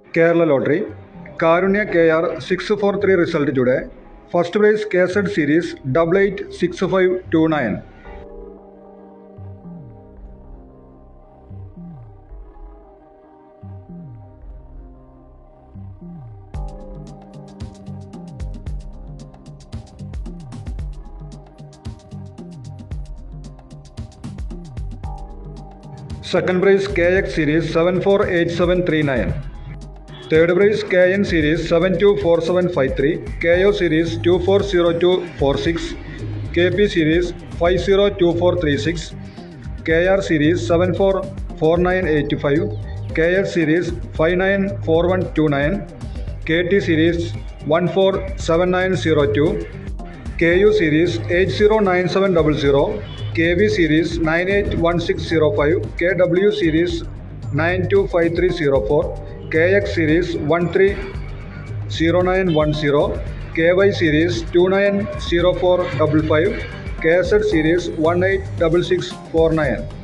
Kerala lottery Karunya K R six four three result today first prize K Z series double eight six five two nine second prize K X series seven four eight seven three nine third prize K N series seven two four seven five three K O series two four zero two four six K P series five zero two four three six K R series seven four four nine eight five K L series five nine four one two nine K T series one four seven nine zero two K U series eight zero nine seven double zero K V series nine eight one six zero five K W series nine two five three zero four K X series one three zero nine one zero K Y series two nine zero four double five K Z series one eight double six four nine